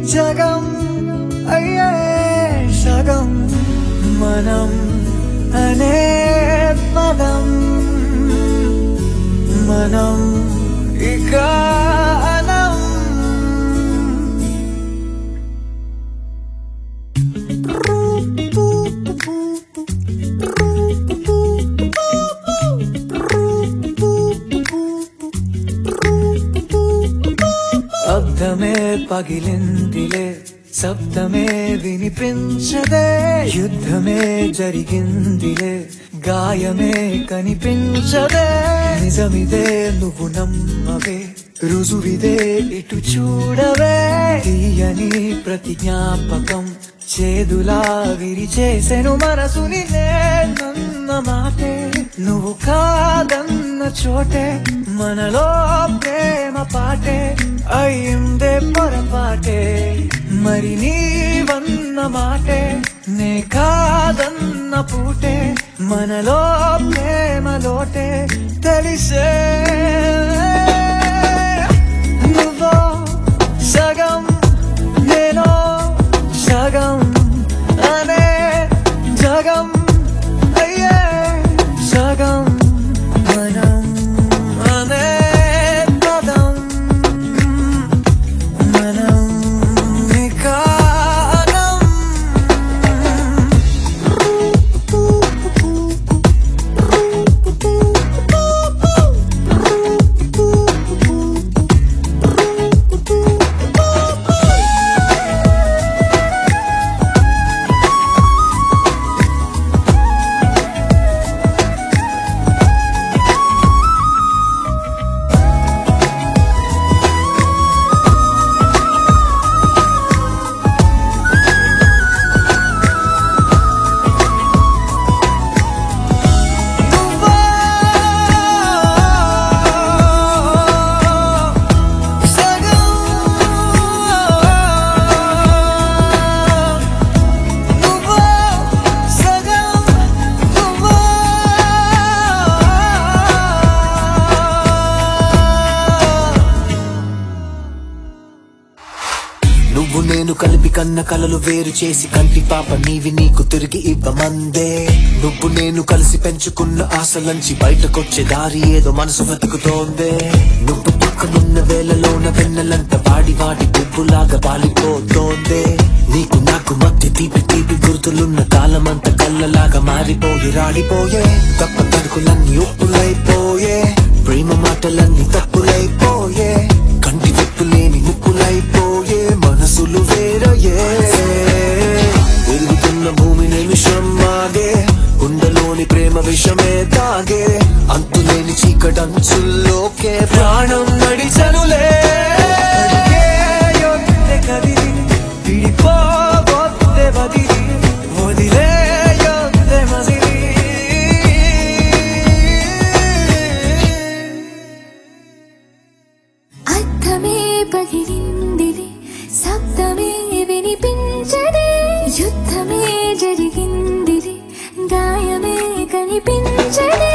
జగం అయ్యే సగం మనం అనే పదం మనం ఇక అనం అబ్దమే పగిలిందిలే శబ్దమే వినిపించదే యుద్ధమే జరిగిందిలే గాయమే కనిపించదే నిజమిదే నువ్వు నమ్మవే రుజువిదే ఇటు చూడవే తీయని ప్రతి జ్ఞాపకం చేదులా విరిచేసెను మనసుని నేనన్న మాటే నువ్వు కాదన్న చోటే మనలో ప్రేమ పాటే అయిందే పొరపాటే మరి నీవన్న మాటే నే కాదన్న పూటే మనలో ప్రేమ లోటే తెలిసే నువ్వో సగం నేనో సగం అనే జగం అయ్యే సగం మనం అనే పదం మనం ఇక అనం. నువ్వో సగం నువ్వో సగం నువ్వో నువ్వు నేను కలిపి కన్న కలలు వేరు చేసి కంటి పాప నీవి నీకు తిరిగి ఇవ్వమందే నువ్వు నేను కలిసి పెంచుకున్న ఆశలంచి బయటకొచ్చే దారి ఏదో మనసు వెతుకుతోందే నువ్వు పక్కనున్న వేళలోన వెన్నెలంత వాడి వాడి పువ్వులాగా వాలిపోతోందే నీకు నాకు మధ్య తీపి తీపి గుర్తులున్న కాలమంత కళ్ళలాగా మారిపోయి రాడిపోయే తప్ప తడుకులన్నీ ఉప్పులైపోయే ప్రేమ మాటలన్నీ తప్పులైపోయే కంటి వెప్పులేని ముప్పులైపోయే మనసులు వేరయే తిరుగుతున్న భూమి నిమిషం ఆగే గుండెలోని ప్రేమ విషమే తాగే అంతులేని చీకటంచుల్లోకే ప్రాణం నడిచనులే అడిగే యొద్దె కదిలి విడిపోవొద్దె వదిలి వదిలే యొద్దె మదిలి అర్థమే పగిలిందిలే శబ్దమే వినిపించదే యుద్ధమే జరిగిందిలే గాయమే కనిపించదే